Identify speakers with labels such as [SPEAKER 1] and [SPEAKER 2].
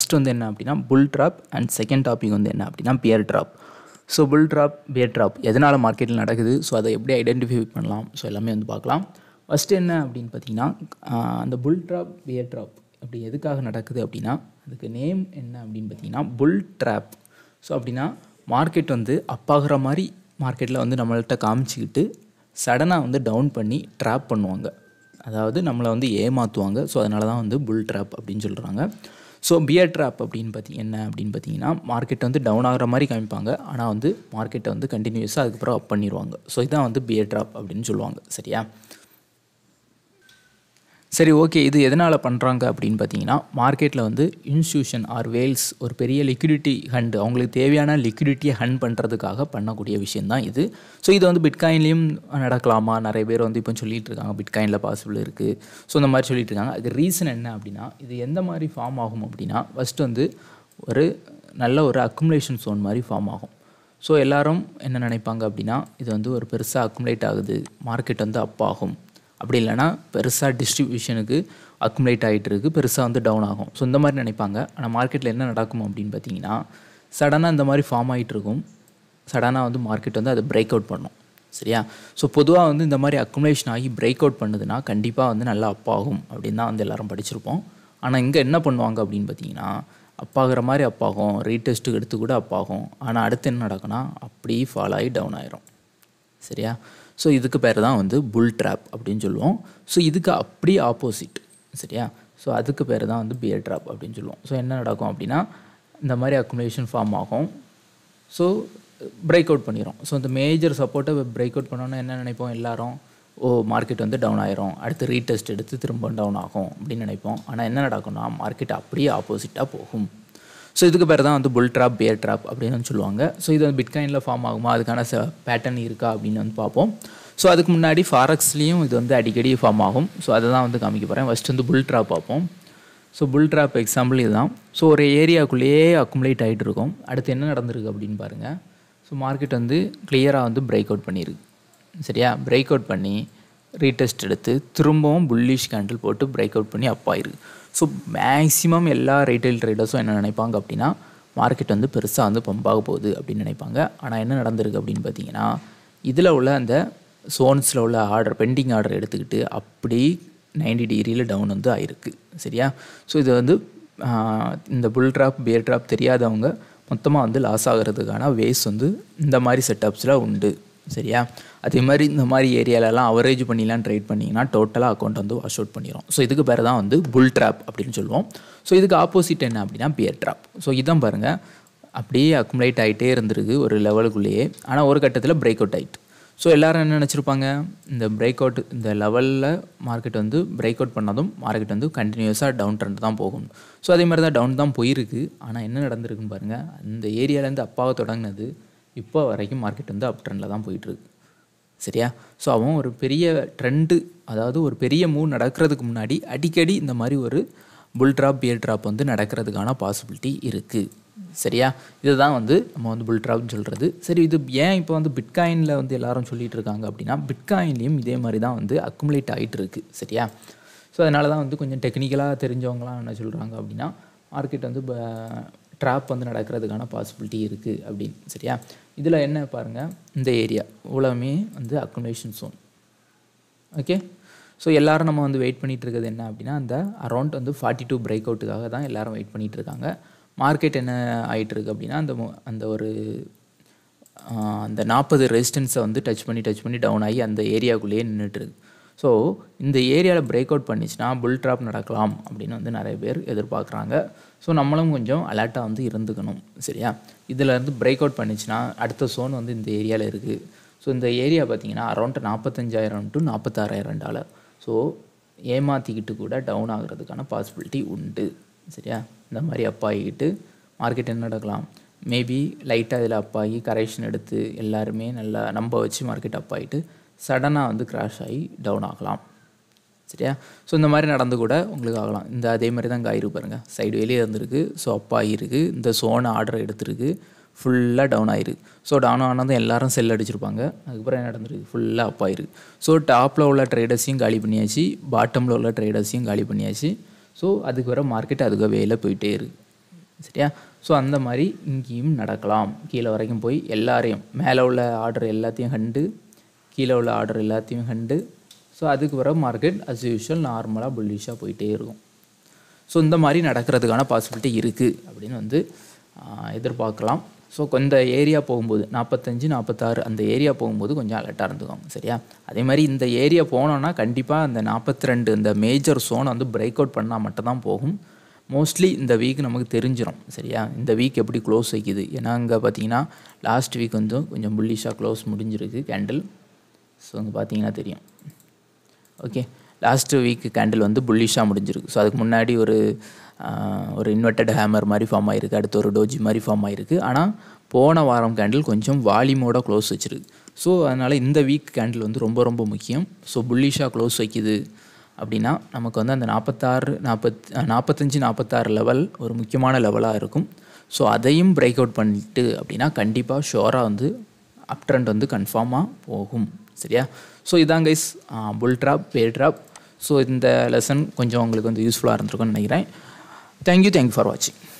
[SPEAKER 1] first வந்து என்ன அப்படின்னா bull trap and second topic வந்து என்ன அப்படின்னா bear trap so bull trap bear trap எதனால் மார்க்கெட்டில் நடக்குது ஸோ அதை எப்படி ஐடென்டிஃபை பண்ணலாம் ஸோ எல்லாமே வந்து பார்க்கலாம் ஃபஸ்ட்டு என்ன அப்படின்னு பார்த்தீங்கன்னா ஆஹ் அந்த புல் ட்ராப் பியர் ட்ராப் அப்படி எதுக்காக நடக்குது அப்படின்னா அதுக்கு நேம் என்ன அப்படின்னு பார்த்தீங்கன்னா புல் ட்ராப் ஸோ அப்படின்னா மார்க்கெட் வந்து அப்பாகிற மாதிரி மார்க்கெட்டில் வந்து நம்மள்ட்ட காமிச்சிக்கிட்டு சடனாக வந்து டவுன் பண்ணி ட்ராப் பண்ணுவாங்க அதாவது நம்மளை வந்து ஏமாற்றுவாங்க ஸோ அதனால தான் வந்து புல் ட்ராப் அப்படின்னு சொல்கிறாங்க ஸோ பியர் ட்ராப் அப்படின்னு பார்த்தி என்ன அப்படின்னு பார்த்தீங்கன்னா மார்க்கெட் வந்து டவுன் ஆகிற மாதிரி காமிப்பாங்க ஆனால் வந்து மார்க்கெட்டை வந்து கண்டினியூஸாக அதுக்கப்புறம் அப் பண்ணிடுவாங்க ஸோ இதான் வந்து பியர் ட்ராப் அப்படின்னு சொல்லுவாங்க சரியா சரி ஓகே இது எதனால் பண்ணுறாங்க அப்படின்னு பார்த்தீங்கன்னா மார்க்கெட்டில் வந்து இன்ஸ்டியூஷன் ஆர் வேல்ஸ் ஒரு பெரிய லிக்விடிட்டி ஹண்ட் அவங்களுக்கு தேவையான லிக்விடிட்டியை ஹண்ட் பண்ணுறதுக்காக பண்ணக்கூடிய விஷயந்தான் இது ஸோ இது வந்து பிட்காயின்லேயும் நடக்கலாமா நிறைய பேர் வந்து இப்போ சொல்லிட்டு இருக்காங்க பிட்காயினில் பாசிபிள் இருக்குது ஸோ இந்த மாதிரி சொல்லிட்டு இருக்காங்க அதுக்கு ரீசன் என்ன அப்படின்னா இது எந்த மாதிரி ஃபார்ம் ஆகும் அப்படின்னா ஃபஸ்ட்டு வந்து ஒரு நல்ல ஒரு அக்குமுலேஷன் சோன் மாதிரி ஃபார்ம் ஆகும் ஸோ எல்லாரும் என்ன நினைப்பாங்க அப்படின்னா இது வந்து ஒரு பெருசாக அக்குமுலேட் ஆகுது மார்க்கெட் வந்து அப் ஆகும் அப்படி இல்லைன்னா பெருசாக டிஸ்ட்ரிபியூஷனுக்கு அக்குமுலேட் ஆகிட்டு இருக்குது பெருசாக வந்து டவுன் ஆகும் ஸோ இந்த மாதிரி நினைப்பாங்க ஆனால் மார்க்கெட்டில் என்ன நடக்கும் அப்படின்னு பார்த்தீங்கன்னா சடனாக இந்த மாதிரி ஃபார்ம் ஆகிட்டு இருக்கும் சடனாக வந்து மார்க்கெட் வந்து அதை பிரேக் அவுட் பண்ணும் சரியா ஸோ பொதுவாக வந்து இந்த மாதிரி அக்குமுலேஷன் ஆகி பிரேக் அவுட் பண்ணுதுன்னா கண்டிப்பாக வந்து நல்லா அப் ஆகும் அப்படின்னு தான் வந்து எல்லோரும் படிச்சிருப்போம் ஆனால் இங்கே என்ன பண்ணுவாங்க அப்படின்னு பார்த்தீங்கன்னா அப்பாகிற மாதிரி அப்பாகும் ரீடெஸ்ட்டுக்கு எடுத்து கூட அப்பாகும் ஆனால் அடுத்து என்ன நடக்கும்னா அப்படியே ஃபால் ஆகி டவுன் ஆயிரும் சரியா ஸோ இதுக்கு பேர் தான் வந்து புல் ட்ராப் அப்படின்னு சொல்லுவோம் ஸோ இதுக்கு அப்படியே ஆப்போசிட் சரியா ஸோ அதுக்கு பேர் தான் வந்து பியர் ட்ராப் அப்படின்னு சொல்லுவோம் ஸோ என்ன நடக்கும் அப்படின்னா இந்த மாதிரி அக்குமுலேஷன் ஃபார்ம் ஆகும் ஸோ பிரேக் அவுட் பண்ணிடும் ஸோ இந்த மேஜர் சப்போர்ட்டை பிரேக் அவுட் பண்ணோன்னா என்ன நினைப்போம் எல்லாரும் ஓ மார்க்கெட் வந்து டவுன் ஆயிரும் அடுத்து ரீடெஸ்ட் எடுத்து திரும்ப டவுன் ஆகும் அப்படின்னு நினைப்போம் ஆனால் என்ன நடக்கும்னா மார்க்கெட் அப்படியே ஆப்போசிட்டாக போகும் ஸோ இதுக்கு பேர் தான் வந்து புல் ட்ராப் பியர் ட்ராப் அப்படின்னு வந்து சொல்லுவாங்க ஸோ இது வந்து பிட்காயினில் ஃபார்ம் ஆகுமா அதுக்கான ச பேட்டர்ன் இருக்கா அப்படின்னு வந்து பார்ப்போம் ஸோ அதுக்கு முன்னாடி ஃபாரக்ஸ்லேயும் இது வந்து அடிக்கடி ஃபார்ம் ஆகும் ஸோ அதை தான் வந்து காமிக்க போகிறேன் ஃபஸ்ட் வந்து புல் ட்ராப் பார்ப்போம் ஸோ புல் ட்ராப் எக்ஸாம்பிள் இதுதான் ஸோ ஒரு ஏரியாக்குள்ளேயே அக்குமுலேட் ஆகிட்டு இருக்கும் அடுத்து என்ன நடந்திருக்கு அப்படின்னு பாருங்கள் ஸோ மார்க்கெட் வந்து கிளியராக வந்து பிரேக் அவுட் பண்ணியிருக்கு சரியா பிரேக் அவுட் பண்ணி ரீடெஸ்ட் எடுத்து திரும்பவும் புல்லிஷ் கேண்டில் போட்டு பிரேக் அவுட் பண்ணி அப் ஆயிருக்கு ஸோ மேக்ஸிமம் எல்லா ரீட்டைல் ட்ரேடர்ஸும் என்ன நினைப்பாங்க அப்படின்னா மார்க்கெட் வந்து பெருசாக வந்து பம்பாக போகுது அப்படின்னு நினைப்பாங்க ஆனால் என்ன நடந்திருக்கு அப்படின்னு பார்த்தீங்கன்னா இதில் உள்ள அந்த சோன்ஸில் உள்ள ஆர்டர் பெண்டிங் ஆர்டர் எடுத்துக்கிட்டு அப்படி நைன்டி டிகிரியில் டவுன் வந்து ஆயிருக்கு சரியா ஸோ இது வந்து ஆஹ், இந்த புல் ட்ராப் பியர் ட்ராப் தெரியாதவங்க மொத்தமாக வந்து லாஸ் ஆகிறதுக்கான வேஸ் வந்து இந்த மாதிரி செட்டப்ஸில் உண்டு சரியா அதே மாதிரி இந்த மாதிரி ஏரியாலலாம் அவரேஜ் பண்ணிலாம் ட்ரேட் பண்ணிங்கன்னா டோட்டலாக அக்கௌண்ட் வந்து வாஷ் அவுட் பண்ணிடும் ஸோ இதுக்கு பேர் தான் வந்து புல் ட்ராப் அப்படின்னு சொல்லுவோம் ஸோ இதுக்கு ஆப்போசிட் என்ன அப்படின்னா பியர் ட்ராப் ஸோ இதான் பாருங்கள் அப்படியே அக்குமுலேட் ஆகிட்டே இருந்திருக்கு ஒரு லெவலுக்குள்ளேயே ஆனால் ஒரு கட்டத்தில் பிரேக் அவுட் ஆயிட்டு ஸோ எல்லாரும் என்ன நினச்சிருப்பாங்க இந்த பிரேக் அவுட் இந்த லெவலில் மார்க்கெட் வந்து பிரேக் அவுட் பண்ணதும் மார்க்கெட் வந்து கண்டினியூஸாக டவுன் ட்ரெண்ட் தான் போகும் ஸோ அதே மாதிரி தான் டவுன் தான் போயிருக்கு ஆனால் என்ன நடந்திருக்குன்னு பாருங்கள் அந்த ஏரியாலேருந்து அப்பாவை தொடங்கினது இப்போ வரைக்கும் மார்க்கெட் வந்து அப் ட்ரெண்டில் தான் போயிட்டுருக்கு சரியா ஸோ அவன் ஒரு பெரிய ட்ரெண்டு அதாவது ஒரு பெரிய மூவ் நடக்கிறதுக்கு முன்னாடி அடிக்கடி இந்த மாதிரி ஒரு புல் ட்ராப் பியர் ட்ராப் வந்து நடக்கிறதுக்கான பாசிபிலிட்டி இருக்குது சரியா இதுதான் வந்து நம்ம வந்து புல் ட்ராப்னு சொல்கிறது சரி இது ஏன் இப்போ வந்து பிட்காயினில் வந்து எல்லாரும் சொல்லிட்டு இருக்காங்க அப்படின்னா பிட்காயின்லேயும் இதே மாதிரி தான் வந்து அக்குமுலேட் ஆகிட்டு இருக்கு சரியா ஸோ அதனால தான் வந்து கொஞ்சம் டெக்னிக்கலாக தெரிஞ்சவங்களாம் என்ன சொல்கிறாங்க அப்படின்னா மார்க்கெட் வந்து ட்ராப் வந்து நடக்கிறதுக்கான பாசிபிலிட்டி இருக்குது அப்படின்னு சரியா இதில் என்ன பாருங்கள் இந்த ஏரியா இவ்வளவுமே வந்து அக்குமுலேஷன் zone ஓகே ஸோ எல்லாரும் நம்ம வந்து வெயிட் பண்ணிட்டு இருக்கிறது என்ன அப்படின்னா அந்த அரௌண்ட் வந்து ஃபார்ட்டி டூ பிரேக் அவுட்டுக்காக தான் எல்லாரும் வெயிட் பண்ணிட்டு இருக்காங்க மார்க்கெட் என்ன ஆயிட்டு இருக்கு அப்படின்னா அந்த மு- அந்த ஒரு ஆஹ், அந்த நாற்பது ரெசிஸ்டன்ஸை வந்து டச் பண்ணி டச் பண்ணி டவுன் ஆகி அந்த ஏரியாக்குள்ளேயே நின்றுட்டு இருக்கு ஸோ இந்த ஏரியாவில் பிரேக் அவுட் பண்ணிச்சுன்னா புல் ட்ராப் நடக்கலாம் அப்படின்னு வந்து நிறைய பேர் எதிர்பார்க்குறாங்க ஸோ நம்மளும் கொஞ்சம் அலர்ட்டாக வந்து இருந்துக்கணும் சரியா இதில் இருந்து பிரேக் அவுட் பண்ணிச்சுன்னா அடுத்த சோன் வந்து இந்த ஏரியாவில் இருக்குது ஸோ இந்த ஏரியா பார்த்தீங்கன்னா அரௌண்ட் நாற்பத்தஞ்சாயிரம் டு நாற்பத்தாறாயிரம் டாலர் ஸோ ஏமாற்றிக்கிட்டு கூட டவுன் ஆகிறதுக்கான பாசிபிலிட்டி உண்டு சரியா இந்த மாதிரி அப்பாகிக்கிட்டு மார்க்கெட் என்ன நடக்கலாம் மேபி லைட்டாக இதில் அப்பாகி கரெக்ஷன் எடுத்து எல்லாருமே நல்லா நம்ப வச்சு மார்க்கெட் அப்பாகிட்டு சடனாக வந்து கிராஷ் ஆகி டவுன் ஆகலாம் சரியா ஸோ இந்த மாதிரி நடந்து கூட உங்களுக்கு ஆகலாம் இந்த அதே மாதிரி தான் காயிரு பாருங்கள் சைடு வெளியே இருந்திருக்கு ஸோ அப் ஆகிருக்கு இந்த சோனை ஆர்டர் எடுத்திருக்கு ஃபுல்லாக டவுன் ஆயிருக்கு ஸோ டவுன் ஆனதும் எல்லாரும் செல் அடிச்சிருப்பாங்க அதுக்கப்புறம் என்ன நடந்திருக்கு ஃபுல்லாக அப் ஆயிருக்கு ஸோ டாப்பில் உள்ள ட்ரேடர்ஸையும் காலி பண்ணியாச்சு பாட்டமில் உள்ள ட்ரேடர்ஸையும் காலி பண்ணியாச்சு ஸோ அதுக்கு வர மார்க்கெட் அதுக்கு வேல போயிட்டே இருக்கு சரியா ஸோ அந்த மாதிரி இங்கேயும் நடக்கலாம் கீழே வரைக்கும் போய் எல்லாரையும் மேலே உள்ள ஆர்டர் எல்லாத்தையும் கண்டு கீழே உள்ள ஆர்டர் எல்லாத்தையும் கண்டு ஸோ அதுக்கு பிறகு மார்க்கெட் அஸ் யூஷுவல் நார்மலாக புல்லிஷாக போயிட்டே இருக்கும் ஸோ இந்த மாதிரி நடக்கிறதுக்கான பாசிபிலிட்டி இருக்குது அப்படின்னு வந்து ஆஹ், எதிர்பார்க்கலாம் ஸோ இந்த ஏரியா போகும்போது நாற்பத்தஞ்சு நாற்பத்தாறு அந்த ஏரியா போகும்போது கொஞ்சம் அலர்ட்டாக இருந்துக்கோங்க சரியா அதே மாதிரி இந்த ஏரியா போனோன்னா கண்டிப்பாக அந்த நாற்பத்தி ரெண்டு இந்த மேஜர் சோனை வந்து பிரேக் அவுட் பண்ணால் மட்டும்தான் போகும் மோஸ்ட்லி இந்த வீக் நமக்கு தெரிஞ்சிடும் சரியா இந்த வீக் எப்படி க்ளோஸ் வைக்குது ஏன்னா இங்கே பார்த்தீங்கன்னா லாஸ்ட் வீக் வந்து கொஞ்சம் புல்லிஷாக க்ளோஸ் முடிஞ்சிருக்கு கேண்டில் ஸோ இங்கே பார்த்தீங்கன்னா தெரியும் ஓகே லாஸ்ட்டு வீக் கேண்டில் வந்து புல்லிஷாக முடிஞ்சிருக்கு ஸோ அதுக்கு முன்னாடி ஒரு ஆஹ், ஒரு இன்வெர்டட் ஹேமர் மாதிரி ஃபார்ம் ஆகிருக்கு அடுத்து ஒரு டோஜி மாதிரி ஃபார்ம் ஆகிருக்கு ஆனால் போன வாரம் கேண்டில் கொஞ்சம் வால்யூமோட க்ளோஸ் வச்சிருக்கு ஸோ அதனால் இந்த வீக் கேண்டில் வந்து ரொம்ப ரொம்ப முக்கியம் ஸோ புல்லிஷாக க்ளோஸ் வைக்குது அப்படின்னா நமக்கு வந்து அந்த நாற்பத்தாறு நாற்பத் நாற்பத்தஞ்சு நாற்பத்தாறு லெவல் ஒரு முக்கியமான லெவலாக இருக்கும் ஸோ அதையும் பிரேக் அவுட் பண்ணிட்டு அப்படின்னா கண்டிப்பாக ஷோராக வந்து அப் ட்ரெண்ட் வந்து கன்ஃபார்மாக போகும் சரியா ஸோ இதான் guys bull trap bear trap so இந்த லெசன் கொஞ்சம் உங்களுக்கு வந்து யூஸ்ஃபுல்லாக இருந்திருக்கும்னு நினைக்கிறேன் தேங்க்யூ தேங்க்யூ ஃபார் வாட்சிங்